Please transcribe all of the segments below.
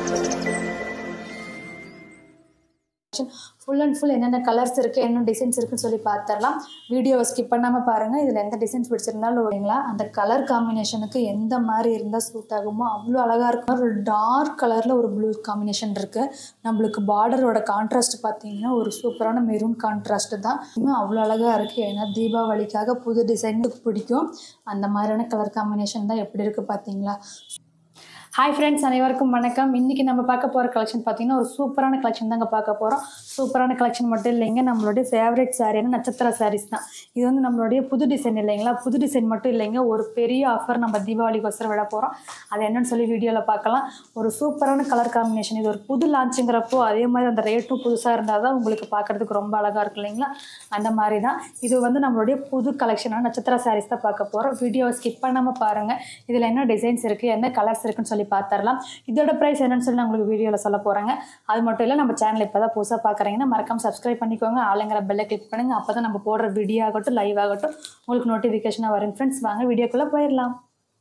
full and full என்னென்ன colours இருக்குது என்ன டிசைன்ஸ் இருக்குன்னு சொல்லி பார்த்துடலாம் வீடியோவை ஸ்கிப் பண்ணாமல் பாருங்கள் இதில் எந்த டிசைன்ஸ் பிடிச்சிருந்தாலும் வரீங்களா அந்த கலர் காம்பினேஷனுக்கு எந்த மாதிரி இருந்தால் சூட் ஆகுமோ அவ்வளோ அழகாக இருக்கும் ஒரு டார்க் கலரில் ஒரு ப்ளூ காம்பினேஷன் இருக்குது நம்மளுக்கு பார்டரோட கான்ட்ராஸ்ட் பார்த்தீங்கன்னா ஒரு சூப்பரான மெரூன் கான்ட்ராஸ்ட் தான் இன்னும் அவ்வளோ அழகாக இருக்குது ஏன்னா தீபாவளிக்காக புது டிசைனுக்கு பிடிக்கும் அந்த மாதிரியான கலர் காம்பினேஷன் தான் எப்படி இருக்குது பார்த்தீங்களா ஹாய் ஃப்ரெண்ட்ஸ் அனைவருக்கும் வணக்கம் இன்றைக்கி நம்ம பார்க்க போகிற கலெக்ஷன் பார்த்தீங்கன்னா ஒரு சூப்பரான கலெக்ஷன் தாங்க பார்க்க போகிறோம் சூப்பரான கலெக்ஷன் மட்டும் இல்லைங்க நம்மளுடைய ஃபேவரட் சாரியான நட்சத்திர சாரீஸ் தான் இது வந்து நம்மளுடைய புது டிசைன் இல்லைங்களா புது டிசைன் மட்டும் இல்லைங்க ஒரு பெரிய ஆஃபர் நம்ம தீபாவளிக்கோசரம் விட போகிறோம் அது என்னன்னு சொல்லி வீடியோவில் பார்க்கலாம் ஒரு சூப்பரான கலர் காம்பினேஷன் இது ஒரு புது லான்ச்சுங்கிறப்போ அதே மாதிரி அந்த ரேட்டும் புதுசாக இருந்தால் தான் உங்களுக்கு பார்க்குறதுக்கு ரொம்ப அழகாக இருக்கும் இல்லைங்களா அந்த மாதிரி தான் இது வந்து நம்மளுடைய புது கலெக்ஷனான நட்சத்திர சாரீஸ் தான் பார்க்க போகிறோம் வீடியோவை ஸ்கிப் பண்ணாமல் பாருங்கள் இதில் என்ன டிசைன்ஸ் இருக்குது என்ன கலர்ஸ் இருக்குன்னு சொல்லி பார்த்துடலாம் இதோட ப்ரைஸ் என்னன்னு சொல்லி நான் உங்களுக்கு வீடியோவில் சொல்ல போகிறேங்க அது மட்டும் இல்லை நம்ம சேனல் இப்போ தான் புதுசாக பார்க்குறீங்கன்னா மறக்காம சப்ஸ்கிரைப் பண்ணிக்கோங்க ஆளுங்கிற பெல்லை கிளிக் பண்ணுங்கள் அப்போ தான் நம்ம போடுற வீடியோ ஆகட்டும் லைவ் ஆகட்டும் உங்களுக்கு நோட்டிஃபிகேஷனாக வரும் ஃப்ரெண்ட்ஸ் வாங்க வீடியோக்குள்ளே போயிடலாம்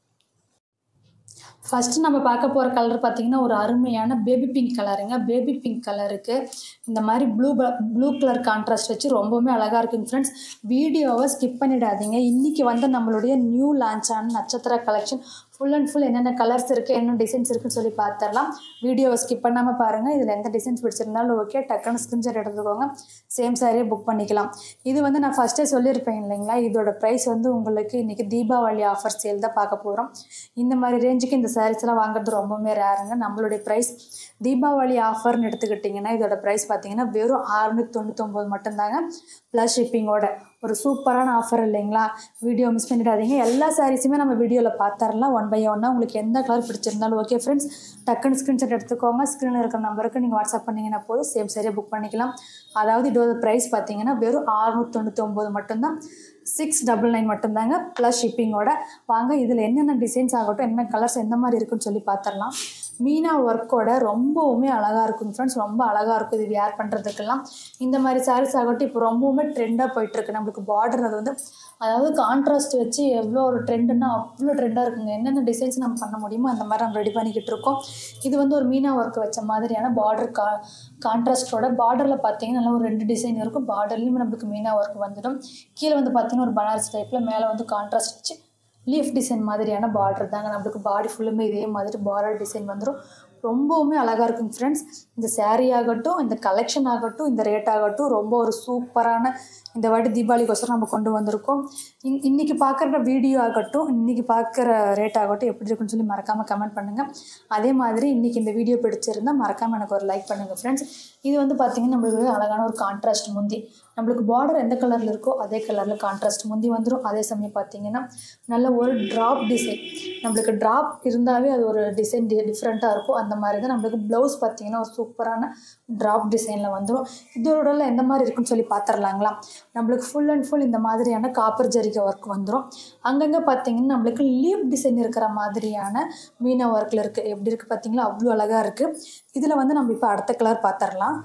ஃபஸ்ட்டு நம்ம பார்க்க போகிற கலர் பார்த்திங்கன்னா ஒரு அருமையான பேபி பிங்க் கலருங்க பேபி பிங்க் கலருக்கு இந்த மாதிரி ப்ளூ ப்ளூ கலர் கான்ட்ராஸ்ட் வச்சு ரொம்பவுமே அழகாக இருக்குங்க ஃப்ரெண்ட்ஸ் வீடியோவை ஸ்கிப் பண்ணிடாதீங்க இன்றைக்கி வந்து நம்மளுடைய நியூ லான்ச்சான நட்சத்திர கலெக்ஷன் ஃபுல் அண்ட் ஃபுல் என்னென்ன கலர்ஸ் இருக்குது என்ன டிசைன்ஸ் இருக்குன்னு சொல்லி பார்த்துடலாம் வீடியோவை ஸ்கிப் பண்ணாமல் பாருங்கள் இதில் எந்த டிசைன்ஸ் பிடிச்சிருந்தாலும் ஓகே டக்குன்னு ஸ்க்ரீன்ஷாட் எடுத்துக்கோங்க சேம் சாரியே புக் பண்ணிக்கலாம் இது வந்து நான் ஃபஸ்ட்டே சொல்லியிருப்பேன் இல்லைங்களா இதோட ப்ரைஸ் வந்து உங்களுக்கு இன்றைக்கி தீபாவளி ஆஃபர் சேல் தான் பார்க்க போகிறோம் இந்த மாதிரி ரேஞ்சுக்கு இந்த சாரீஸ் எல்லாம் வாங்குறது ரொம்பவுமே ரேருங்க நம்மளுடைய ப்ரைஸ் தீபாவளி ஆஃபர்னு எடுத்துக்கிட்டிங்கன்னா இதோட ப்ரைஸ் பார்த்தீங்கன்னா வெறும் அறுநூற்றி தொண்ணூத்தொம்பது மட்டும்தாங்க ப்ளஸ் ஷிப்பிங்கோட ஒரு சூப்பரான ஆஃபர் இல்லைங்களா வீடியோ மிஸ் பண்ணிடாதீங்க எல்லா சாரீஸுமே நம்ம வீடியோவில் பார்த்துரலாம் ஒன் பை ஒன்னாக உங்களுக்கு எந்த கலர் பிடிச்சிருந்தாலும் ஓகே ஃப்ரெண்ட்ஸ் டக்குன்னு ஸ்க்ரீன்ஷாட் எடுத்துக்கோங்க ஸ்க்ரீனில் இருக்கிற நம்பருக்கு நீங்கள் வாட்ஸ்அப் பண்ணிங்கன்னா போதும் சேம் சரியாக புக் பண்ணிக்கலாம் அதாவது இதோட ப்ரைஸ் பார்த்தீங்கன்னா வெறும் அறுநூற்றி தொண்ணூற்றி ஒம்பது மட்டும்தான் சிக்ஸ் டபுள் நைன் மட்டும்தாங்க ப்ளஸ் ஷிப்பிங்கோட வாங்க இதில் என்னென்ன டிசைன்ஸ் ஆகட்டும் என்ன கலர்ஸ் எந்த மாதிரி இருக்குன்னு சொல்லி பார்த்துடலாம் மீனா ஒர்க்கோட ரொம்பவுமே அழகாக இருக்குங்க ஃப்ரெண்ட்ஸ் ரொம்ப அழகாக இருக்கும் இது வியர் பண்ணுறதுக்கெல்லாம் இந்த மாதிரி சாரீஸ் ஆகட்டும் இப்போ ரொம்பவுமே ட்ரெண்டாக போயிட்டுருக்கு நம்மளுக்கு பார்டர் அது வந்து அதாவது கான்ட்ராஸ்ட் வச்சு எவ்வளோ ஒரு ட்ரெண்டுன்னா அவ்வளோ ட்ரெண்டாக இருக்குங்க என்னென்ன டிசைன்ஸ் நம்ம பண்ண முடியுமோ அந்த மாதிரி நம்ம ரெடி பண்ணிக்கிட்டு இருக்கோம் இது வந்து ஒரு மீனா ஒர்க் வச்ச மாதிரியான பார்டர் கா கான்ட்ராஸ்டோட பார்டரில் பார்த்தீங்கன்னா நல்லா ஒரு ரெண்டு டிசைன் இருக்கும் பார்டர்லேயும் நம்மளுக்கு மீனா ஒர்க் வந்துடும் கீழே வந்து பார்த்தீங்கன்னா ஒரு பனாரஸ் டைப்பில் மேலே வந்து கான்ட்ராஸ்ட் வச்சு லீஃப் டிசைன் மாதிரியான பார்டர் தாங்க நம்மளுக்கு பாடி ஃபுல்லுமே இதே மாதிரி பார்டர் டிசைன் வந்துடும் ரொம்பவுமே அழகாக இருக்குங்க ஃப்ரெண்ட்ஸ் இந்த சேரீ ஆகட்டும் இந்த கலெக்ஷன் ஆகட்டும் இந்த ரேட் ஆகட்டும் ரொம்ப ஒரு சூப்பரான இந்த வாட்டி தீபாவளிக்கோசரம் நம்ம கொண்டு வந்திருக்கோம் இன் இன்றைக்கி பார்க்குற வீடியோ ஆகட்டும் இன்றைக்கி பார்க்குற ரேட் ஆகட்டும் எப்படி இருக்குன்னு சொல்லி மறக்காமல் கமெண்ட் பண்ணுங்கள் அதே மாதிரி இன்றைக்கி இந்த வீடியோ பிடிச்சிருந்தால் மறக்காமல் எனக்கு ஒரு லைக் பண்ணுங்கள் ஃப்ரெண்ட்ஸ் இது வந்து பார்த்திங்கன்னா நம்மளுக்கு அழகான ஒரு கான்ட்ராஸ்ட் முந்தி நம்மளுக்கு பார்டர் எந்த கலரில் இருக்கோ அதே கலரில் கான்ட்ராஸ்ட் முந்தி வந்துடும் அதே சமயம் பார்த்தீங்கன்னா நல்ல ஒரு ட்ராப் டிசைன் நம்மளுக்கு ட்ராப் இருந்தாவே அது ஒரு டிசைன் டி டிஃப்ரெண்ட்டாக இருக்கும் அந்த மாதிரி தான் நம்மளுக்கு ப்ளவுஸ் பார்த்தீங்கன்னா ஒரு சூப்பரான ட்ராப் டிசைனில் வந்துடும் இதோட எந்த மாதிரி இருக்குன்னு சொல்லி பார்த்துடலாங்களா நம்மளுக்கு ஃபுல் அண்ட் ஃபுல் இந்த மாதிரியான காப்பர் ஜரிகை ஒர்க் வந்துடும் அங்கங்கே பார்த்தீங்கன்னா நம்மளுக்கு லீப் டிசைன் இருக்கிற மாதிரியான மீனா ஒர்க்கில் இருக்குது எப்படி இருக்குது பார்த்தீங்களா அவ்வளோ அழகாக இருக்குது இதில் வந்து நம்ம இப்போ அடுத்த கலர் பார்த்துடலாம்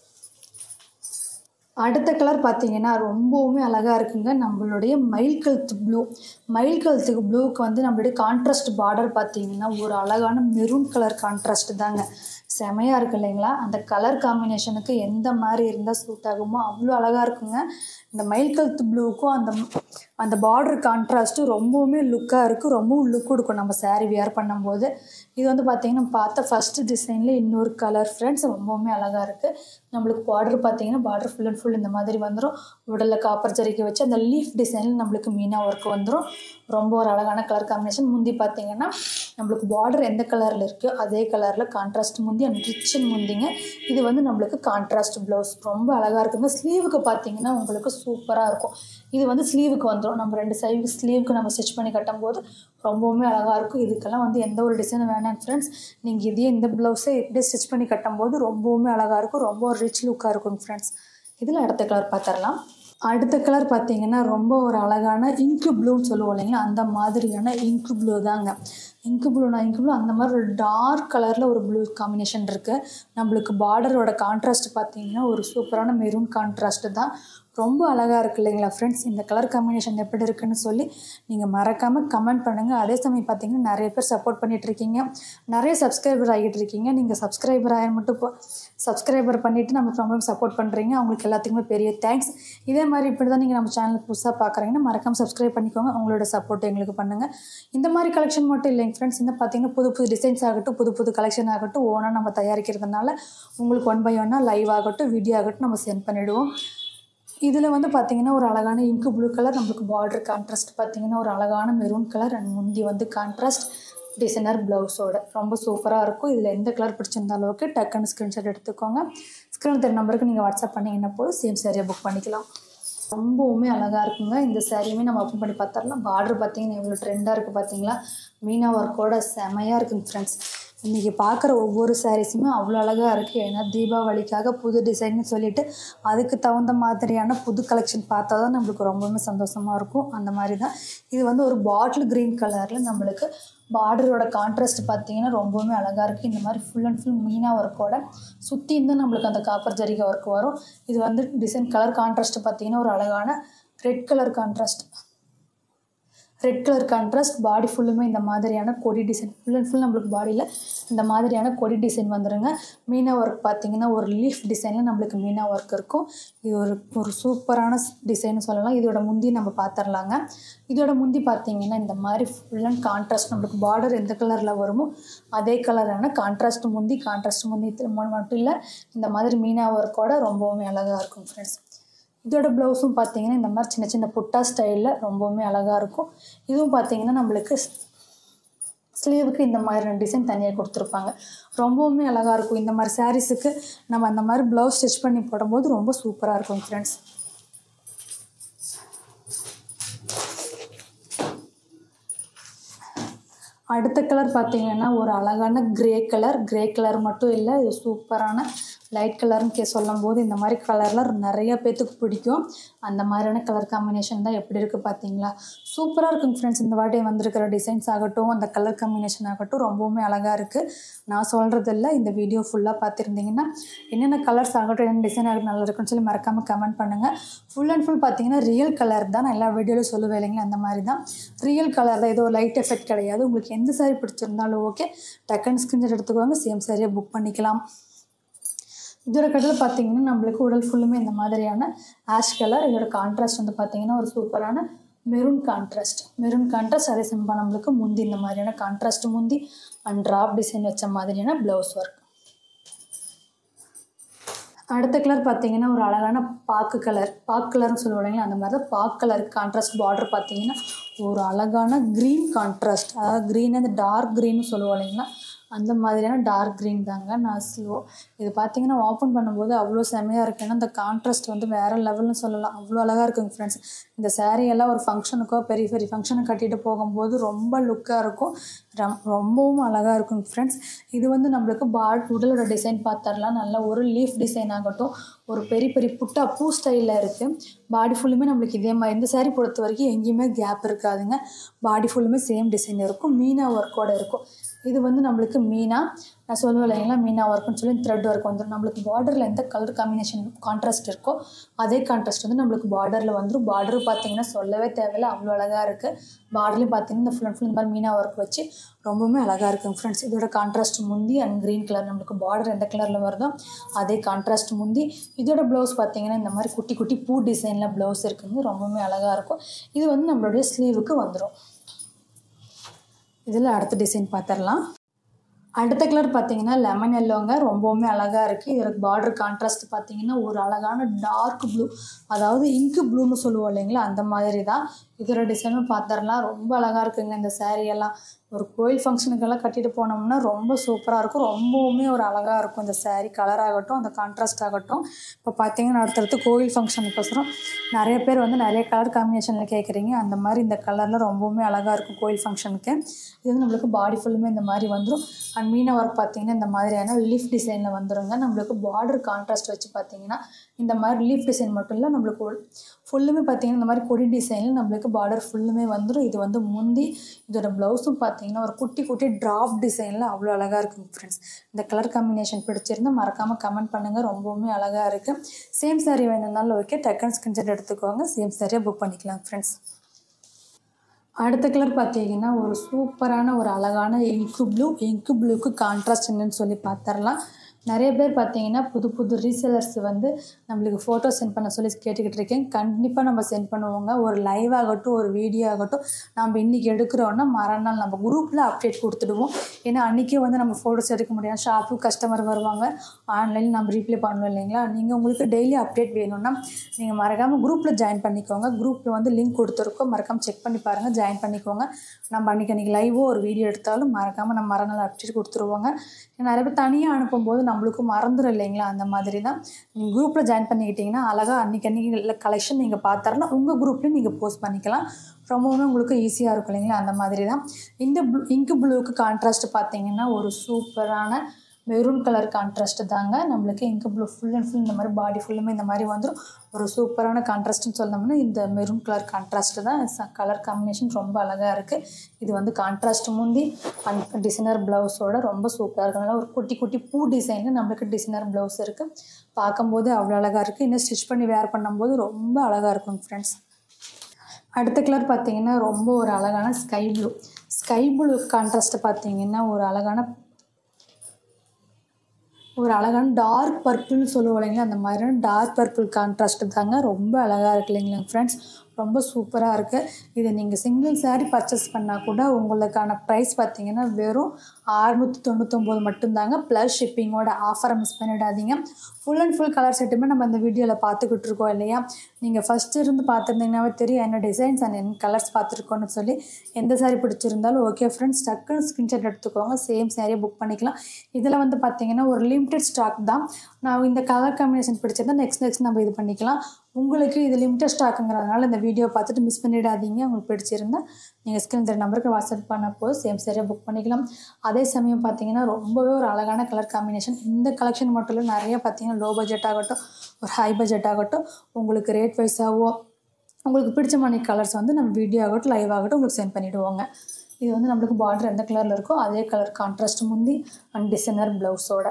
அடுத்த கலர் பார்த்தீங்கன்னா ரொம்பவுமே அழகாக இருக்குங்க நம்மளுடைய மயில் கழுத்து ப்ளூ மயில் கழுத்துக்கு ப்ளூவுக்கு வந்து நம்மளுடைய கான்ட்ராஸ்ட் பார்டர் பார்த்தீங்கன்னா ஒரு அழகான மெரூன் கலர் கான்ட்ராஸ்ட் தாங்க செமையாக இருக்கு இல்லைங்களா அந்த கலர் காம்பினேஷனுக்கு எந்த மாதிரி இருந்தால் சூட் ஆகுமோ அவ்வளோ அழகாக இருக்குங்க இந்த மயில் கழுத்து ப்ளூவுக்கும் அந்த அந்த பார்டர் கான்ட்ராஸ்ட்டு ரொம்பவுமே லுக்காக இருக்குது ரொம்பவும் லுக் கொடுக்கும் நம்ம சாரீ வியர் பண்ணும்போது இது வந்து பார்த்திங்கன்னா பார்த்த ஃபஸ்ட்டு டிசைனில் இன்னொரு கலர் ஃப்ரெண்ட்ஸ் ரொம்பவுமே அழகாக இருக்குது நம்மளுக்கு பார்டர் பார்த்திங்கன்னா பார்டர் ஃபுல் அண்ட் ஃபுல் இந்த மாதிரி வந்துடும் உடலில் காப்பர் ஜரிக்கை வச்சு அந்த லீஃப் டிசைனில் நம்மளுக்கு மீனா ஒர்க் வந்துடும் ரொம்ப ஒரு அழகான கலர் காம்பினேஷன் முந்தி பார்த்திங்கன்னா நம்மளுக்கு பார்டர் எந்த கலரில் இருக்குது அதே கலரில் கான்ட்ராஸ்ட் முந்தி அண்ட் ரிச் முந்திங்க இது வந்து நம்மளுக்கு கான்ட்ராஸ்ட் ப்ளவுஸ் ரொம்ப அழகாக இருக்குங்க ஸ்லீவுக்கு பார்த்திங்கன்னா உங்களுக்கு சூப்பராக இருக்கும் இது வந்து ஸ்லீவுக்கு வந்துடும் நம்ம ரெண்டு சைடு ஸ்லீவுக்கு நம்ம ஸ்டிச் பண்ணி கட்டும்போது ரொம்பவுமே அழகாக இருக்கும் இதுக்கெல்லாம் வந்து எந்த ஒரு டிசைனும் வேணாம் ஃப்ரெண்ட்ஸ் நீங்கள் இதே இந்த ப்ளவுஸை இப்படியே ஸ்டிச் பண்ணி கட்டும்போது ரொம்பவுமே அழகாக இருக்கும் ரொம்ப ஒரு ரிச் லுக்காக இருக்கும் ஃப்ரெண்ட்ஸ் இதில் அடுத்த கலர் பார்த்துடலாம் அடுத்த கலர் பார்த்தீங்கன்னா ரொம்ப ஒரு அழகான இங்கு ப்ளூன்னு சொல்லுவோம் இல்லைங்களா அந்த மாதிரியான இங்கு ப்ளூ தாங்க இங்கு ப்ளூனா இங்கு ப்ளூ அந்த மாதிரி ஒரு டார்க் கலரில் ஒரு ப்ளூ காம்பினேஷன் இருக்குது நம்மளுக்கு பார்டரோட கான்ட்ராஸ்ட் பார்த்தீங்கன்னா ஒரு சூப்பரான மெரூன் கான்ட்ராஸ்ட் தான் ரொம்ப அழகாக இருக்குது இல்லைங்களா ஃப்ரெண்ட்ஸ் இந்த கலர் காம்பினேஷன் எப்படி இருக்குன்னு சொல்லி நீங்கள் மறக்காமல் கமெண்ட் பண்ணுங்கள் அதே சமயம் பார்த்தீங்கன்னா நிறைய பேர் சப்போர்ட் பண்ணிட்டு இருக்கீங்க நிறைய சப்ஸ்கிரைபர் ஆகிட்டு இருக்கீங்க நீங்கள் சப்ஸ்கிரைபர் ஆக மட்டும் போ சப்ஸ்கிரைபர் பண்ணிவிட்டு நம்ம ரொம்ப சப்போர்ட் பண்ணுறீங்க அவங்களுக்கு எல்லாத்துக்குமே பெரிய தேங்க்ஸ் இதே மாதிரி இப்படி தான் நீங்கள் நம்ம சேனல் புதுசாக பார்க்குறீங்கன்னா மறக்காமல் சப்ஸ்கிரைப் பண்ணிக்கோங்க உங்களோட சப்போர்ட் எங்களுக்கு பண்ணுங்கள் இந்த மாதிரி கலெக்ஷன் மட்டும் இல்லைங்க ஃப்ரெண்ட்ஸ் இன்னும் பார்த்தீங்கன்னா புது புது டிசைன்ஸ் ஆகட்டும் புது புது கலெக்ஷன் ஆகட்டும் ஓனாக நம்ம தயாரிக்கிறதுனால உங்களுக்கு ஒன் பை ஒன்னாக லைவ் ஆகட்டும் வீடியோ ஆகட்டும் நம்ம சென்ட் பண்ணிவிடுவோம் இதில் வந்து பார்த்தீங்கன்னா ஒரு அழகான இங்கு ப்ளூ கலர் நம்மளுக்கு பார்டர் கான்ட்ராஸ்ட் பார்த்தீங்கன்னா ஒரு அழகான மெரூன் கலர் அண்ட் முந்தி வந்து கான்ட்ராஸ்ட் டிசைனர் ப்ளவுஸோட ரொம்ப சூப்பராக இருக்கும் இதில் எந்த கலர் பிடிச்சிருந்த அளவுக்கு டக்குன்னு ஸ்க்ரீன்ஷாட் எடுத்துக்கோங்க ஸ்க்ரீன் தெரிய நம்பருக்கு நீங்கள் வாட்ஸ்அப் பண்ணிங்கன்னா போதும் சேம் சாரியை புக் பண்ணிக்கலாம் ரொம்பவுமே அழகாக இருக்குங்க இந்த சாரியுமே நம்ம ஓப்பன் பண்ணி பார்த்துடலாம் பார்டர் பார்த்தீங்கன்னா எவ்வளோ ட்ரெண்டாக இருக்குது பார்த்தீங்களா மீனா ஒர்க்கோட செமையாக இருக்குங்க ஃப்ரெண்ட்ஸ் இன்றைக்கி பார்க்குற ஒவ்வொரு சாரீஸுமே அவ்வளோ அழகாக இருக்குது ஏன்னா தீபாவளிக்காக புது டிசைன்னு சொல்லிட்டு அதுக்கு தகுந்த மாதிரியான புது கலெக்ஷன் பார்த்தா தான் நம்மளுக்கு ரொம்பவுமே சந்தோஷமாக இருக்கும் அந்த மாதிரி தான் இது வந்து ஒரு பாட்டில் க்ரீன் கலரில் நம்மளுக்கு பார்டரோட கான்ட்ராஸ்ட் பார்த்தீங்கன்னா ரொம்பவுமே அழகாக இருக்குது இந்த மாதிரி ஃபுல் அண்ட் ஃபுல் மீனா ஒர்க்கோட சுற்றி இருந்தால் நம்மளுக்கு அந்த காப்பர் ஜரிகை ஒர்க் வரும் இது வந்து டிசைன் கலர் கான்ட்ராஸ்ட் பார்த்தீங்கன்னா ஒரு அழகான red colour contrast red colour contrast body ஃபுல்லுமே இந்த மாதிரியான கொடி டிசைன் ஃபுல் அண்ட் ஃபுல் நம்மளுக்கு பாடியில் இந்த மாதிரியான கொடி டிசைன் வந்துடுங்க மீனா ஒர்க் பார்த்தீங்கன்னா ஒரு லீஃப் டிசைனில் நம்மளுக்கு மீனா ஒர்க் இருக்கும் இது ஒரு ஒரு சூப்பரான டிசைன் சொல்லலாம் இதோட முந்தி நம்ம பார்த்துடலாங்க இதோட முந்தி பார்த்தீங்கன்னா இந்த மாதிரி ஃபுல் அண்ட் கான்ட்ராஸ்ட் நம்மளுக்கு பார்டர் எந்த கலரில் வருமோ அதே கலரான கான்ட்ராஸ்ட் முந்தி கான்ட்ராஸ்ட் முந்தி இது மட்டும் இல்லை இந்த மாதிரி மீனா ஒர்க்கோட ரொம்பவுமே அழகாக இருக்கும் ஃப்ரெண்ட்ஸ் இதோட ப்ளவுஸும் பார்த்தீங்கன்னா இந்த மாதிரி சின்ன சின்ன புட்டா ஸ்டைலில் ரொம்பவுமே அழகாக இருக்கும் இதுவும் பார்த்தீங்கன்னா நம்மளுக்கு ஸ்லீவுக்கு இந்த மாதிரி டிசைன் தனியாக கொடுத்துருப்பாங்க ரொம்பவுமே அழகாக இருக்கும் இந்த மாதிரி சாரீஸுக்கு நம்ம அந்த மாதிரி ப்ளவுஸ் ஸ்டிச் பண்ணி போடும்போது ரொம்ப சூப்பராக இருக்கும் ஃப்ரெண்ட்ஸ் அடுத்த கலர் பார்த்தீங்கன்னா ஒரு அழகான கிரே கலர் கிரே கலர் மட்டும் இல்லை இது சூப்பரான லைட் கலர்னு கே சொல்லும் போது இந்த மாதிரி கலர்லாம் நிறைய பேர்த்துக்கு பிடிக்கும் அந்த மாதிரியான கலர் காம்பினேஷன் தான் எப்படி இருக்குது பார்த்தீங்களா சூப்பராக இருக்குங்க ஃப்ரெண்ட்ஸ் இந்த வாட்டி வந்திருக்கிற டிசைன்ஸ் ஆகட்டும் அந்த கலர் காம்பினேஷன் ஆகட்டும் ரொம்பவுமே அழகாக இருக்குது நான் சொல்கிறது இல்லை இந்த வீடியோ ஃபுல்லாக பார்த்துருந்தீங்கன்னா என்னென்ன கலர்ஸ் ஆகட்டும் என்ன டிசைன் ஆகட்டும் நல்லா இருக்குன்னு சொல்லி மறக்காமல் கமெண்ட் பண்ணுங்கள் ஃபுல் அண்ட் ஃபுல் பார்த்தீங்கன்னா ரியல் கலர் தான் நான் எல்லா வீடியோலையும் சொல்லுவேன் இல்லைங்களா அந்த மாதிரி தான் ரியல் கலர் தான் ஏதோ லைட் எஃபெக்ட் கிடையாது உங்களுக்கு எந்த சாரி பிடிச்சிருந்தாலும் ஓகே டக்குன்னு ஸ்க்ரீன்ஷாட் எடுத்துக்கோங்க சேம் சாரியை புக் பண்ணிக்கலாம் இதோட கடையில் பார்த்தீங்கன்னா நம்மளுக்கு உடல் ஃபுல்லுமே இந்த மாதிரியான ஆஷ் கலர் இதோட கான்ட்ராஸ்ட் வந்து பார்த்தீங்கன்னா ஒரு சூப்பரான மெரூன் கான்ட்ராஸ்ட் மெரூன் கான்ட்ராஸ்ட் அதே சிம்பா நம்மளுக்கு முந்தி இந்த மாதிரியான கான்ட்ராஸ்ட் முந்தி அண்ட் ட்ராப் டிசைன் வச்ச மாதிரியான ப்ளவுஸ் ஒர்க் அடுத்த கலர் பார்த்தீங்கன்னா ஒரு அழகான பாக்கு கலர் பாக்கு கலர்னு சொல்லுவோம் இல்லைங்களா அந்த மாதிரி தான் பாக்கு கலர் கான்ட்ராஸ்ட் பார்டர் பார்த்தீங்கன்னா ஒரு அழகான க்ரீன் கான்ட்ராஸ்ட் அதாவது க்ரீன் அந்த டார்க் க்ரீன்னு சொல்லுவோம் இல்லைங்களா அந்த மாதிரியான டார்க் க்ரீன் தாங்க நான் ஸ்லோ இது பார்த்தீங்கன்னா ஓப்பன் பண்ணும்போது அவ்வளோ செமையாக இருக்குது ஏன்னா இந்த கான்ட்ராஸ்ட் வந்து வேறு லெவல்னு சொல்லலாம் அவ்வளோ அழகாக இருக்குங்க ஃப்ரெண்ட்ஸ் இந்த saree எல்லாம் ஒரு ஃபங்க்ஷனுக்கோ பெரிய பெரிய ஃபங்க்ஷனுக்கு கட்டிட்டு போகும்போது ரொம்ப லுக்காக இருக்கும் ரம் ரொம்பவும் அழகாக இருக்குங்க ஃப்ரெண்ட்ஸ் இது வந்து நம்மளுக்கு பாட் உடலோட டிசைன் பார்த்தரலாம் நல்ல ஒரு லீஃப் டிசைன் ஆகட்டும் ஒரு பெரிய பெரிய புட்டா பூ ஸ்டைலில் இருக்குது பாடி ஃபுல்லுமே நம்மளுக்கு இதே மாதிரி இந்த saree பொறுத்த வரைக்கும் எங்கேயுமே கேப் இருக்காதுங்க பாடி ஃபுல்லுமே சேம் டிசைன் இருக்கும் மீனா ஒர்க்கோட இருக்கும் இது வந்து நம்மளுக்கு மீனா நான் சொல்லுவேன் இல்லைங்களா மீனா ஒர்க்குன்னு சொல்லி த்ரெட் ஒர்க் வந்துடும் நம்மளுக்கு பார்டரில் எந்த கலர் காம்பினேஷன் கான்ட்ராஸ்ட் இருக்கோ அதே கான்ட்ராஸ்ட் வந்து நம்மளுக்கு பார்டரில் வந்துடும் பார்டர் பார்த்தீங்கன்னா சொல்லவே தேவையில்ல அவ்வளோ அழகாக இருக்குது பார்டர்லேயும் பார்த்தீங்கன்னா இந்த ஃபுல் அண்ட் ஃபுல் இந்த மாதிரி மீனா ஒர்க் வச்சு ரொம்பவுமே அழகாக இருக்குங்க ஃப்ரெண்ட்ஸ் இதோட கான்ட்ராஸ்ட் முந்தி அண்ட் க்ரீன் கலர் நம்மளுக்கு பார்டர் எந்த கலரில் வருதோ அதே கான்ட்ராஸ்ட் முந்தி இதோட ப்ளவுஸ் பார்த்தீங்கன்னா இந்த மாதிரி குட்டி குட்டி பூ டிசைனில் ப்ளவுஸ் இருக்குங்க ரொம்பவுமே அழகாக இருக்கும் இது வந்து நம்மளுடைய ஸ்லீவுக்கு வந்துடும் இதில் அடுத்த டிசைன் பார்த்துடலாம் அடுத்த கலர் பார்த்தீங்கன்னா லெமன் எல்லோங்க ரொம்பவுமே அழகாக இருக்குது இதோட பார்டர் கான்ட்ராஸ்ட் பார்த்தீங்கன்னா ஒரு அழகான டார்க் ப்ளூ அதாவது இங்கு ப்ளூன்னு சொல்லுவோம் இல்லைங்களா அந்த மாதிரி தான் இதோட டிசைனும் பார்த்துடலாம் ரொம்ப அழகாக இருக்குங்க இந்த saree எல்லாம் ஒரு கோயில் ஃபங்க்ஷனுக்கெல்லாம் கட்டிட்டு போனோம்னா ரொம்ப சூப்பராக இருக்கும் ரொம்பவுமே ஒரு அழகாக இருக்கும் இந்த saree கலர் ஆகட்டும் அந்த கான்ட்ராஸ்ட் ஆகட்டும் இப்போ பார்த்தீங்கன்னா அடுத்தடுத்து கோயில் ஃபங்க்ஷனுக்கோசரம் நிறைய பேர் வந்து நிறைய கலர் காம்பினேஷனில் கேட்குறீங்க அந்த மாதிரி இந்த கலரில் ரொம்பவுமே அழகாக இருக்கும் கோயில் ஃபங்க்ஷனுக்கு இது வந்து நம்மளுக்கு பாடி ஃபுல்லுமே இந்த மாதிரி வந்துடும் அண்ட் மீன ஒர்க் பார்த்தீங்கன்னா இந்த மாதிரியான லீஃப் டிசைனில் வந்துடுங்க நம்மளுக்கு பார்டர் கான்ட்ராஸ்ட் வச்சு பார்த்தீங்கன்னா இந்த மாதிரி லீஃப் டிசைன் மட்டும் இல்லை நம்மளுக்கு ஃபுல்லுமே பார்த்தீங்கன்னா இந்த மாதிரி கொடி டிசைனில் நம்மளுக்கு பார்டர் ஃபுல்லுமே வந்துடும் இது வந்து முந்தி இதோட ப்ளவுஸும் பார்த்தீங்கன்னா ஒரு குட்டி குட்டி ட்ராப் டிசைனில் அவ்வளோ அழகாக இருக்குங்க ஃப்ரெண்ட்ஸ் இந்த கலர் காம்பினேஷன் பிடிச்சிருந்தா மறக்காமல் கமெண்ட் பண்ணுங்கள் ரொம்பவுமே அழகாக இருக்குது சேம் சாரீ வேணும்னாலும் ஓகே டக்குன்னு ஸ்கிரீன்ஷாட் எடுத்துக்கோங்க சேம் சாரியாக புக் பண்ணிக்கலாம் ஃப்ரெண்ட்ஸ் அடுத்த கலர் பார்த்தீங்கன்னா ஒரு சூப்பரான ஒரு அழகான இங்கு ப்ளூ இங்கு ப்ளூக்கு கான்ட்ராஸ்ட் என்னன்னு சொல்லி பார்த்துடலாம் நிறைய பேர் பார்த்தீங்கன்னா புது புது ரீசெலர்ஸ் வந்து நம்மளுக்கு ஃபோட்டோ சென்ட் பண்ண சொல்லி கேட்டுக்கிட்டு இருக்கேன் கண்டிப்பாக நம்ம சென்ட் பண்ணுவோங்க ஒரு லைவ் ஆகட்டும் ஒரு வீடியோ ஆகட்டும் நம்ம இன்றைக்கி எடுக்கிறோன்னா மறுநாள் நம்ம குரூப்பில் அப்டேட் கொடுத்துடுவோம் ஏன்னா அன்றைக்கே வந்து நம்ம ஃபோட்டோஸ் எடுக்க முடியாது ஷாப்பு கஸ்டமர் வருவாங்க ஆன்லைனில் நம்ம ரீப்ளே பண்ணணும் இல்லைங்களா நீங்கள் உங்களுக்கு டெய்லி அப்டேட் வேணும்னா நீங்கள் மறக்காமல் குரூப்பில் ஜாயின் பண்ணிக்கோங்க குரூப்பில் வந்து லிங்க் கொடுத்துருக்கோம் மறக்காமல் செக் பண்ணி பாருங்கள் ஜாயின் பண்ணிக்கோங்க நம்ம அன்றைக்கி அன்றைக்கி லைவோ ஒரு வீடியோ எடுத்தாலும் மறக்காமல் நம்ம மறுநாள் அப்டேட் கொடுத்துருவோங்க நிறைய பேர் தனியாக அனுப்பும்போது நம்மளுக்கு மறந்துடும் இல்லைங்களா அந்த மாதிரி தான் நீங்கள் குரூப்பில் ஜாயின் பண்ணிக்கிட்டிங்கன்னா அழகாக அன்றைக்கி அன்றைக்கி கலெக்ஷன் நீங்கள் பார்த்தாருன்னா உங்கள் குரூப்லேயும் நீங்கள் போஸ்ட் பண்ணிக்கலாம் ரொம்பவுமே உங்களுக்கு ஈஸியாக இருக்கும் இல்லைங்களா அந்த மாதிரி தான் இந்த ப்ளூ இங்கு ப்ளூவுக்கு கான்ட்ராஸ்ட் பார்த்தீங்கன்னா ஒரு சூப்பரான மெரூன் கலர் கான்ட்ராஸ்ட் தாங்க நம்மளுக்கு இங்கு ப்ளூ ஃபுல் அண்ட் ஃபுல் இந்த மாதிரி பாடி ஃபுல்லுமே இந்த மாதிரி வந்துடும் ஒரு சூப்பரான கான்ட்ராஸ்ட்னு சொன்னோம்னா இந்த மெரூன் கலர் கான்ட்ராஸ்ட் தான் கலர் காம்பினேஷன் ரொம்ப அழகாக இருக்குது இது வந்து கான்ட்ராஸ்ட் முந்தி அண்ட் டிசைனர் ப்ளவுஸோட ரொம்ப சூப்பராக இருக்கிறதுனால ஒரு குட்டி குட்டி பூ டிசைனில் நம்மளுக்கு டிசைனர் ப்ளவுஸ் இருக்குது பார்க்கும்போது அவ்வளோ அழகாக இருக்குது இன்னும் ஸ்டிச் பண்ணி வேர் பண்ணும்போது ரொம்ப அழகாக இருக்கும் ஃப்ரெண்ட்ஸ் அடுத்த கலர் பார்த்தீங்கன்னா ரொம்ப ஒரு அழகான ஸ்கை ப்ளூ ஸ்கை ப்ளூ கான்ட்ராஸ்ட்டை பார்த்தீங்கன்னா ஒரு அழகான ஒரு அழகான டார்க் பர்பிள்னு சொல்லுவோம் இல்லைங்களா அந்த மாதிரியான டார்க் பர்பிள் கான்ட்ராஸ்ட் தாங்க ரொம்ப அழகாக இருக்கு இல்லைங்களா ஃப்ரெண்ட்ஸ் ரொம்ப சூப்பராக இருக்குது இதை நீங்கள் சிங்கிள் சாரீ பர்ச்சேஸ் பண்ணால் கூட உங்களுக்கான ப்ரைஸ் பார்த்தீங்கன்னா வெறும் அறுநூற்றி தொண்ணூத்தொம்பது மட்டும்தாங்க ப்ளஸ் ஷிப்பிங்கோட ஆஃபரை மிஸ் பண்ணிடாதீங்க ஃபுல் அண்ட் ஃபுல் கலர் செட்டுமே நம்ம இந்த வீடியோவில் பார்த்துக்கிட்டு இருக்கோம் இல்லையா நீங்கள் ஃபஸ்ட்டு இருந்து பார்த்துருந்தீங்கன்னாவே தெரியும் என்ன டிசைன்ஸ் அண்ட் என்ன கலர்ஸ் பார்த்துருக்கோன்னு சொல்லி எந்த சாரீ பிடிச்சிருந்தாலும் ஓகே ஃப்ரெண்ட்ஸ் டக்குன்னு ஸ்க்ரீன்ஷாட் எடுத்துக்கோங்க சேம் சாரியை புக் பண்ணிக்கலாம் இதில் வந்து பார்த்தீங்கன்னா ஒரு லிமிடெட் ஸ்டாக் தான் நான் இந்த கலர் காம்பினேஷன் பிடிச்சிருந்தா நெக்ஸ்ட் நெக்ஸ்ட் நம்ம இது பண்ணிக்கலாம் உங்களுக்கு இது லிமிட்டட் ஸ்டாக்குங்கிறதுனால இந்த வீடியோ பார்த்துட்டு மிஸ் பண்ணிடாதீங்க உங்களுக்கு பிடிச்சிருந்தா நீங்கள் ஸ்கிரீன் தர நம்பருக்கு வாட்ஸ்அப் பண்ண போது சேம் சரியாக புக் பண்ணிக்கலாம் அதே சமயம் பார்த்தீங்கன்னா ரொம்பவே ஒரு அழகான கலர் காம்பினேஷன் இந்த கலெக்ஷன் மட்டும் இல்லை நிறைய பார்த்தீங்கன்னா லோ பட்ஜெட் ஆகட்டும் ஒரு ஹை பட்ஜெட் ஆகட்டும் உங்களுக்கு ரேட் வைஸாகவோ உங்களுக்கு பிடிச்ச மாதிரி கலர்ஸ் வந்து நம்ம வீடியோ ஆகட்டும் லைவ் ஆகட்டும் உங்களுக்கு சென்ட் பண்ணிவிடுவோங்க இது வந்து நம்மளுக்கு பார்டர் எந்த கலரில் இருக்கோ அதே கலர் கான்ட்ராஸ்ட் முந்தி அண்ட் டிசைனர் ப்ளவுஸோட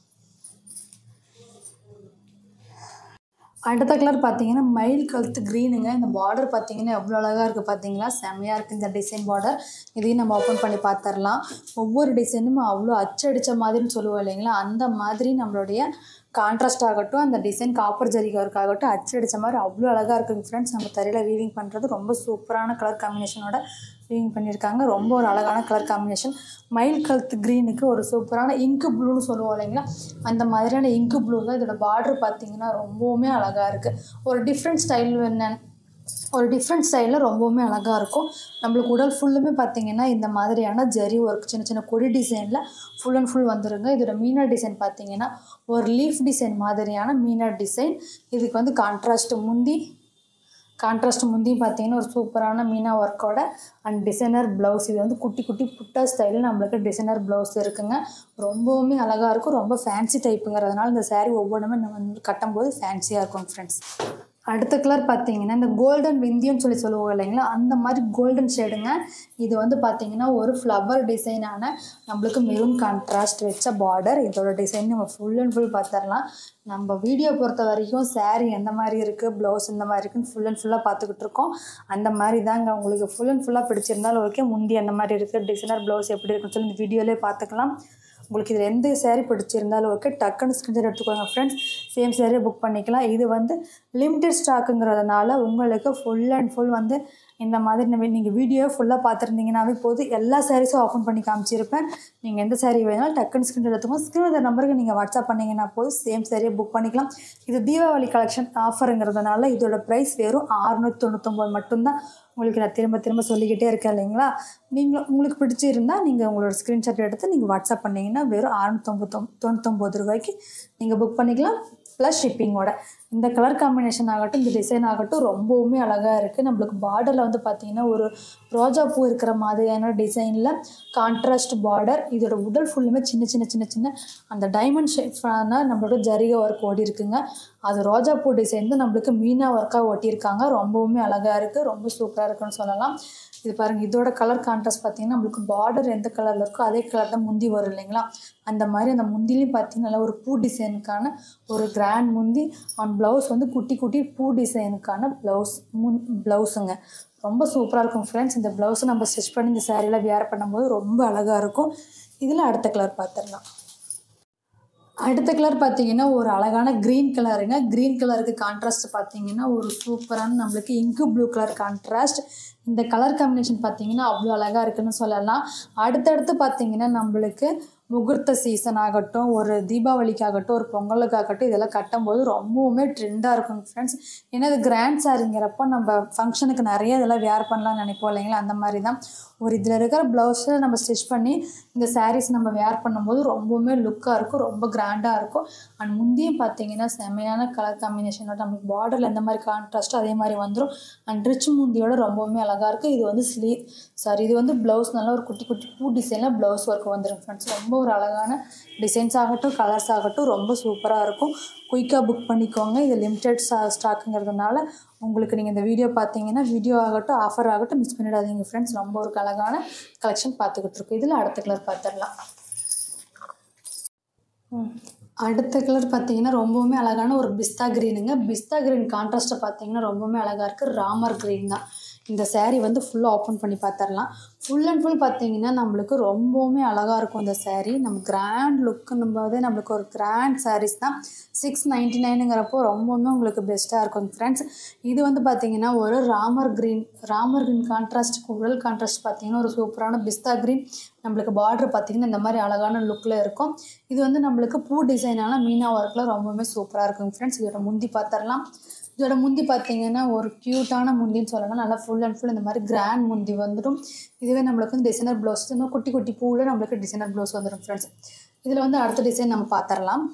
அடுத்த கலர் பார்த்தீங்கன்னா மயில் கழுத்து க்ரீனுங்க இந்த பார்டர் பார்த்தீங்கன்னா எவ்வளோ அழகாக இருக்குது பார்த்தீங்களா செம்மையாக இருக்குது இந்த டிசைன் பார்டர் இதையும் நம்ம ஓப்பன் பண்ணி பார்த்துடலாம் ஒவ்வொரு டிசைனும் அவ்வளோ அச்சடித்த மாதிரின்னு சொல்லுவோம் இல்லைங்களா அந்த மாதிரி நம்மளுடைய கான்ட்ராஸ்ட் ஆகட்டும் அந்த டிசைன் காப்பர் ஜரிகை ஒர்க் ஆகட்டும் அச்சடித்த மாதிரி அவ்வளோ அழகாக இருக்குங்க ஃப்ரெண்ட்ஸ் நம்ம தரையில் வீவிங் பண்ணுறது ரொம்ப சூப்பரான கலர் காம்பினேஷனோட வீவிங் பண்ணியிருக்காங்க ரொம்ப ஒரு அழகான கலர் காம்பினேஷன் மயில் கழுத்து க்ரீனுக்கு ஒரு சூப்பரான இங்கு ப்ளூன்னு சொல்லுவோம் இல்லைங்களா அந்த மாதிரியான இங்கு ப்ளூ தான் இதோட பார்டர் பார்த்தீங்கன்னா ரொம்பவுமே அழகாக இருக்குது ஒரு டிஃப்ரெண்ட் ஸ்டைல் என்ன ஒரு டிஃப்ரெண்ட் ஸ்டைலில் ரொம்பவுமே அழகாக இருக்கும் நம்மளுக்கு உடல் ஃபுல்லுமே பார்த்தீங்கன்னா இந்த மாதிரியான ஜரி ஒர்க் சின்ன சின்ன கொடி டிசைனில் ஃபுல் அண்ட் ஃபுல் வந்துருங்க இதோட மீனா டிசைன் பார்த்தீங்கன்னா ஒரு லீஃப் டிசைன் மாதிரியான மீனா டிசைன் இதுக்கு வந்து கான்ட்ராஸ்ட் முந்தி கான்ட்ராஸ்ட் முந்தி பார்த்தீங்கன்னா ஒரு சூப்பரான மீனா ஒர்க்கோட அண்ட் டிசைனர் ப்ளவுஸ் இது வந்து குட்டி குட்டி புட்டா ஸ்டைலில் நம்மளுக்கு டிசைனர் ப்ளவுஸ் இருக்குங்க ரொம்பவுமே அழகாக இருக்கும் ரொம்ப ஃபேன்சி டைப்புங்கிறதுனால இந்த saree ஒவ்வொன்றுமே நம்ம வந்து கட்டும்போது ஃபேன்சியாக இருக்கும் ஃப்ரெண்ட்ஸ் அடுத்த கலர் பார்த்தீங்கன்னா இந்த கோல்டன் விந்தியம்னு சொல்லி சொல்லுவோம் இல்லைங்களா அந்த மாதிரி கோல்டன் ஷேடுங்க இது வந்து பார்த்தீங்கன்னா ஒரு ஃப்ளவர் டிசைனான நம்மளுக்கு மெரூன் கான்ட்ராஸ்ட் வச்ச பார்டர் இதோட டிசைன் நம்ம ஃபுல் அண்ட் ஃபுல் பார்த்துடலாம் நம்ம வீடியோ பொறுத்த வரைக்கும் saree எந்த மாதிரி இருக்குது ப்ளவுஸ் இந்த மாதிரி இருக்குன்னு ஃபுல் அண்ட் ஃபுல்லாக பார்த்துக்கிட்டு இருக்கோம் அந்த மாதிரி தாங்க உங்களுக்கு ஃபுல் அண்ட் ஃபுல்லாக பிடிச்சிருந்தாலும் ஓகே முந்தி அந்த மாதிரி இருக்குது டிசைனர் ப்ளவுஸ் எப்படி இருக்குன்னு சொல்லி இந்த வீடியோலேயே பார்த்துக்கலாம் உங்களுக்கு இதில் எந்த saree பிடிச்சிருந்தாலும் ஓகே டக்குன்னு ஸ்க்ரீன்ஷாட் எடுத்துக்கோங்க ஃப்ரெண்ட்ஸ் சேம் saree புக் பண்ணிக்கலாம் இது வந்து லிமிட்டட் ஸ்டாக்குங்கிறதுனால உங்களுக்கு ஃபுல் அண்ட் ஃபுல் வந்து இந்த மாதிரி நம்ம நீங்கள் வீடியோ ஃபுல்லாக பார்த்துருந்தீங்கன்னாவே போதும் எல்லா சாரீஸும் ஓப்பன் பண்ணி காமிச்சிருப்பேன் நீங்கள் எந்த saree வேணாலும் டக்குன்னு ஸ்க்ரீன் எடுத்துக்கோங்க ஸ்க்ரீன் நம்பருக்கு நீங்கள் வாட்ஸ்அப் பண்ணிங்கன்னா போதும் சேம் சாரியை புக் பண்ணிக்கலாம் இது தீபாவளி கலெக்ஷன் ஆஃபருங்கிறதுனால இதோட ப்ரைஸ் வெறும் அறுநூற்றி தொண்ணூத்தொம்பது மட்டும்தான் உங்களுக்கு நான் திரும்ப திரும்ப சொல்லிக்கிட்டே இருக்கேன் இல்லைங்களா நீங்கள் உங்களுக்கு பிடிச்சிருந்தா நீங்கள் உங்களோட ஸ்க்ரீன்ஷாட் எடுத்து நீங்கள் வாட்ஸ்அப் பண்ணிங்கன்னா வெறும் அறுநூத்தொம்பத்தொம் தொண்ணூத்தொம்பது ரூபாய்க்கு நீங்கள் புக் பண்ணிக்கலாம் ப்ளஸ் ஷிப்பிங்கோட இந்த கலர் காம்பினேஷன் ஆகட்டும் இந்த டிசைன் ஆகட்டும் ரொம்பவுமே அழகாக இருக்குது நம்மளுக்கு பார்டரில் வந்து பார்த்திங்கன்னா ஒரு ரோஜா பூ இருக்கிற மாதிரியான டிசைனில் கான்ட்ராஸ்ட் பார்டர் இதோட உடல் ஃபுல்லுமே சின்ன சின்ன சின்ன சின்ன அந்த டைமண்ட் ஷேப்ஸான நம்மளோட ஜரிகை ஒர்க் ஓடி இருக்குங்க அது ரோஜா பூ டிசைன் தான் நம்மளுக்கு மீனா ஒர்க்காக ஒட்டியிருக்காங்க ரொம்பவுமே அழகாக இருக்குது ரொம்ப சூப்பராக இருக்குன்னு சொல்லலாம் இது பாருங்கள் இதோட கலர் கான்ட்ராஸ்ட் பார்த்தீங்கன்னா நம்மளுக்கு பார்டர் எந்த கலரில் இருக்கோ அதே கலர் தான் முந்தி வரும் இல்லைங்களா அந்த மாதிரி அந்த முந்திலையும் பார்த்தீங்கன்னா நல்லா ஒரு பூ டிசைனுக்கான ஒரு கிராண்ட் முந்தி ஆன் ப்ளவுஸ் வந்து குட்டி குட்டி பூ டிசைனுக்கான ப்ளவுஸ் முன் ப்ளவுஸுங்க ரொம்ப சூப்பராக இருக்கும் ஃப்ரெண்ட்ஸ் இந்த ப்ளவுஸை நம்ம ஸ்டிச் பண்ணி இந்த சாரியில் வியர் பண்ணும்போது ரொம்ப அழகாக இருக்கும் இதில் அடுத்த கலர் பார்த்துடலாம் அடுத்த கலர் பார்த்தீங்கன்னா ஒரு அழகான க்ரீன் கலருங்க க்ரீன் கலருக்கு கான்ட்ராஸ்ட் பார்த்தீங்கன்னா ஒரு சூப்பரான நம்மளுக்கு இங்கு ப்ளூ கலர் கான்ட்ராஸ்ட் இந்த கலர் காம்பினேஷன் பார்த்தீங்கன்னா அவ்வளோ அழகாக இருக்குன்னு சொல்லலாம் அடுத்தடுத்து பார்த்தீங்கன்னா நம்மளுக்கு முகூர்த்த சீசன் ஆகட்டும் ஒரு தீபாவளிக்காகட்டும் ஒரு பொங்கலுக்காகட்டும் இதெல்லாம் கட்டும்போது ரொம்பவுமே ட்ரெண்டாக இருக்கும் ஃப்ரெண்ட்ஸ் ஏன்னா இது கிராண்ட் சாரிங்கிறப்போ நம்ம ஃபங்க்ஷனுக்கு நிறைய இதெல்லாம் வேர் பண்ணலாம்னு நினைப்போம் இல்லைங்களா அந்த மாதிரி தான் ஒரு இதில் இருக்கிற ப்ளவுஸை நம்ம ஸ்டிச் பண்ணி இந்த சாரீஸ் நம்ம வேர் பண்ணும்போது ரொம்பவுமே லுக்காக இருக்கும் ரொம்ப கிராண்டாக இருக்கும் அண்ட் முந்தியும் பார்த்தீங்கன்னா செமையான கலர் காம்பினேஷனோட நமக்கு பார்டரில் எந்த மாதிரி கான்ட்ராஸ்ட்டோ அதே மாதிரி வந்துடும் அண்ட் ரிச் முந்தியோட ரொம்பவுமே அழகாக இருக்குது இது வந்து ஸ்லீவ் சாரி இது வந்து ப்ளவுஸ் நல்லா ஒரு குட்டி குட்டி பூ டிசைனில் ப்ளவுஸ் ஒர்க் வந்துடும் ஃப்ரெண்ட்ஸ் ரொம்ப ஒரு அழகான டிசைன்ஸ் ஆகட்டும் கலர்ஸ் ஆகட்டும் ரொம்ப சூப்பராக இருக்கும் குயிக்காக புக் பண்ணிக்கோங்க இது லிமிடெட் ஸ்டா ஸ்டாக்குங்கிறதுனால உங்களுக்கு நீங்கள் இந்த வீடியோ பார்த்தீங்கன்னா வீடியோ ஆகட்டும் ஆஃபர் ஆகட்டும் மிஸ் பண்ணிடாதீங்க ஃப்ரெண்ட்ஸ் ரொம்ப ஒரு அழகான கலெக்ஷன் பார்த்துக்கிட்டு இருக்கோம் இதில் அடுத்த கலர் பார்த்துடலாம் அடுத்த கலர் பார்த்தீங்கன்னா ரொம்பவுமே அழகான ஒரு பிஸ்தா க்ரீனுங்க பிஸ்தா க்ரீன் கான்ட்ராஸ்ட்டை பார்த்தீங்கன்னா ரொம்பவுமே அழகாக இருக்குது ராமர் க்ரீன் தான் இந்த சேரீ வந்து ஃபுல்லாக ஓப்பன் பண்ணி பார்த்துடலாம் ஃபுல் அண்ட் ஃபுல் பார்த்தீங்கன்னா நம்மளுக்கு ரொம்பவுமே அழகாக இருக்கும் இந்த சேரீ நம்ம கிராண்ட் லுக்குன்னும் போது நம்மளுக்கு ஒரு கிராண்ட் சாரீஸ் தான் சிக்ஸ் நைன்ட்டி நைனுங்கிறப்போ ரொம்பவுமே உங்களுக்கு பெஸ்ட்டாக இருக்கும் ஃப்ரெண்ட்ஸ் இது வந்து பார்த்தீங்கன்னா ஒரு Ramar green Ramar green contrast உடல் கான்ட்ராஸ்ட் பார்த்தீங்கன்னா ஒரு சூப்பரான பிஸ்தா க்ரீன் நம்மளுக்கு பார்டர் பார்த்திங்கன்னா இந்த மாதிரி அழகான லுக்கில் இருக்கும் இது வந்து நம்மளுக்கு பூ டிசைனான மீனா ஒர்க்கில் ரொம்பவுமே சூப்பராக இருக்கும் ஃப்ரெண்ட்ஸ் இதோட முந்தி பார்த்துடலாம் இதோட முந்தி பார்த்தீங்கன்னா ஒரு க்யூட்டான முந்தின்னு சொல்லலாம் நல்லா ஃபுல் அண்ட் ஃபுல் இந்த மாதிரி கிராண்ட் முந்தி வந்துடும் இதுவே நம்மளுக்கு வந்து டிசைனர் ப்ளவுஸ் இந்த மாதிரி குட்டி குட்டி பூவில் நம்மளுக்கு டிசைனர் ப்ளவுஸ் வந்துடும் ஃப்ரெண்ட்ஸ் இதில் வந்து அடுத்த டிசைன் நம்ம பார்த்துடலாம்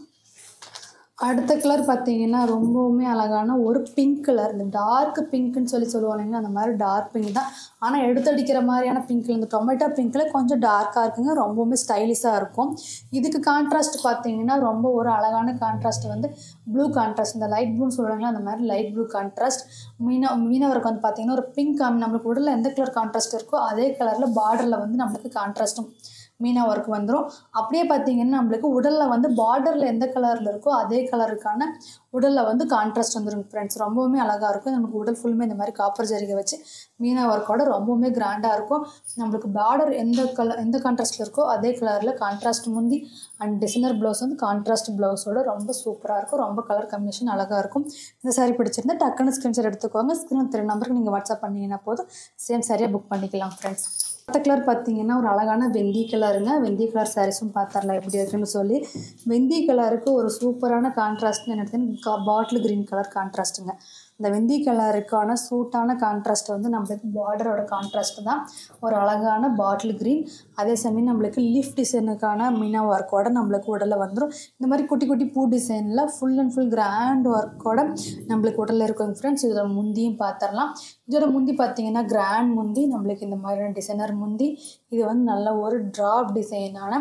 அடுத்த கலர் பார்த்தீங்கன்னா ரொம்பவுமே அழகான ஒரு பிங்க் கலர் இந்த டார்க் பிங்க்னு சொல்லி சொல்லுவோம் இல்லைங்களா அந்த மாதிரி டார்க் பிங்க் தான் ஆனால் எடுத்தடிக்கிற மாதிரியான பிங்க்கில் இந்த டொமேட்டோ பிங்க்கில் கொஞ்சம் டார்க்காக இருக்குங்க ரொம்பவுமே ஸ்டைலிஷாக இருக்கும் இதுக்கு கான்ட்ராஸ்ட் பார்த்தீங்கன்னா ரொம்ப ஒரு அழகான கான்ட்ராஸ்ட் வந்து ப்ளூ கான்ட்ராஸ்ட் இந்த லைட் ப்ளூன்னு சொல்கிறாங்களா அந்த மாதிரி லைட் ப்ளூ கான்ட்ராஸ்ட் மீனா மீனவருக்கு வந்து பார்த்தீங்கன்னா ஒரு பிங்க் காமி நம்மளுக்கு உடலில் எந்த கலர் கான்ட்ராஸ்ட் இருக்கோ அதே கலரில் பார்டரில் வந்து நம்மளுக்கு கான்ட்ராஸ்ட்டும் மீனா ஒர்க் வந்துடும் அப்படியே பார்த்தீங்கன்னா நம்மளுக்கு உடலில் வந்து பார்டரில் எந்த கலரில் இருக்கோ அதே கலருக்கான உடலில் வந்து கான்ட்ராஸ்ட் வந்துடும் ஃப்ரெண்ட்ஸ் ரொம்பவுமே அழகாக இருக்கும் நமக்கு உடல் ஃபுல்லுமே இந்த மாதிரி காப்பர் ஜரிகை வச்சு மீனா ஒர்க்கோட ரொம்பவுமே கிராண்டாக இருக்கும் நம்மளுக்கு பார்டர் எந்த கலர் எந்த கான்ட்ராஸ்ட்டில் இருக்கோ அதே கலரில் கான்ட்ராஸ்ட் முந்தி அண்ட் டிசைனர் ப்ளவுஸ் வந்து கான்ட்ராஸ்ட் ப்ளவுஸோட ரொம்ப சூப்பராக இருக்கும் ரொம்ப கலர் காம்பினேஷன் அழகாக இருக்கும் இந்த சாரி பிடிச்சிருந்தா டக்குன்னு ஸ்க்ரீன்ஷாட் எடுத்துக்கோங்க ஸ்க்ரீன் திரு நம்பருக்கு நீங்கள் வாட்ஸ்அப் பண்ணிங்கன்னா போதும் சேம் சாரியாக புக் பண்ணிக்கலாம் ஃப்ரெண்ட்ஸ் அடுத்த கலர் பார்த்தீங்கன்னா ஒரு அழகான வெந்தி கலருங்க வெந்தி கலர் சாரீஸும் பார்த்துடலாம் எப்படி இருக்குன்னு சொல்லி வெந்தி கலருக்கு ஒரு சூப்பரான கான்ட்ராஸ்ட்னு எடுத்தீங்கன்னா பாட்டில் க்ரீன் கலர் கான்ட்ராஸ்ட்டுங்க இந்த வெந்தி கலருக்கான சூட்டான கான்ட்ராஸ்ட் வந்து நம்மளுக்கு பார்டரோட கான்ட்ராஸ்ட் தான் ஒரு அழகான பாட்டில் க்ரீன் அதே சமயம் நம்மளுக்கு லீஃப் டிசைனுக்கான மீனா ஒர்க்கோட நம்மளுக்கு உடலில் வந்துடும் இந்த மாதிரி குட்டி குட்டி பூ டிசைனில் ஃபுல் அண்ட் ஃபுல் கிராண்ட் ஒர்க்கோட நம்மளுக்கு உடலில் இருக்கும் ஃப்ரெண்ட்ஸ் இதில் முந்தியும் பார்த்துடலாம் இதோட முந்தி பார்த்தீங்கன்னா கிராண்ட் முந்தி நம்மளுக்கு இந்த மாதிரியான டிசைனர் முந்தி இது வந்து நல்ல ஒரு ட்ராப் டிசைனான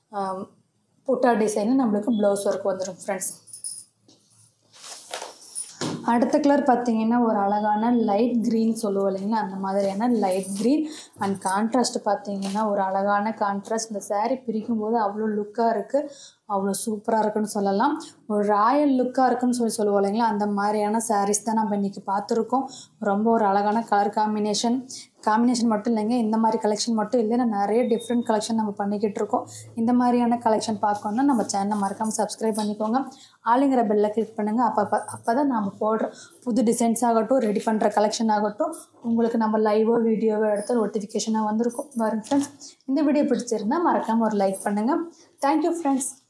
புட்டா டிசைனில் நம்மளுக்கு ப்ளவுஸ் ஒர்க் வந்துடும் ஃப்ரெண்ட்ஸ் அடுத்த கலர் பார்த்தீங்கன்னா ஒரு அழகான லைட் க்ரீன் சொல்லுவோம் இல்லைங்களா அந்த மாதிரியான லைட் க்ரீன் அண்ட் கான்ட்ராஸ்ட் பார்த்தீங்கன்னா ஒரு அழகான கான்ட்ராஸ்ட் இந்த saree பிரிக்கும் போது அவ்வளோ லுக்காக இருக்குது அவ்வளோ சூப்பராக இருக்குன்னு சொல்லலாம் ஒரு ராயல் லுக்காக இருக்குன்னு சொல்லி சொல்லுவோம் இல்லைங்களா அந்த மாதிரியான sarees தான் நம்ம இன்றைக்கி பார்த்துருக்கோம் ரொம்ப ஒரு அழகான கலர் காம்பினேஷன் காம்பினேஷன் மட்டும் இல்லைங்க இந்த மாதிரி கலெக்ஷன் மட்டும் இல்லை நான் நிறைய டிஃப்ரெண்ட் கலெக்ஷன் நம்ம பண்ணிக்கிட்டு இருக்கோம் இந்த மாதிரியான கலெக்ஷன் பார்க்கணுன்னா நம்ம சேனலை மறக்காமல் சப்ஸ்கிரைப் பண்ணிக்கோங்க ஆளுங்கிற பெல்லை கிளிக் பண்ணுங்கள் அப்போ அப்போ தான் நம்ம போடுற புது டிசைன்ஸ் ஆகட்டும் ரெடி பண்ணுற கலெக்ஷன் ஆகட்டும் உங்களுக்கு நம்ம லைவோ வீடியோவோ எடுத்து நோட்டிஃபிகேஷனாக வந்திருக்கும் வரும் ஃப்ரெண்ட்ஸ் இந்த வீடியோ பிடிச்சிருந்தா மறக்காமல் ஒரு லைக் பண்ணுங்கள் தேங்க்யூ ஃப்ரெண்ட்ஸ்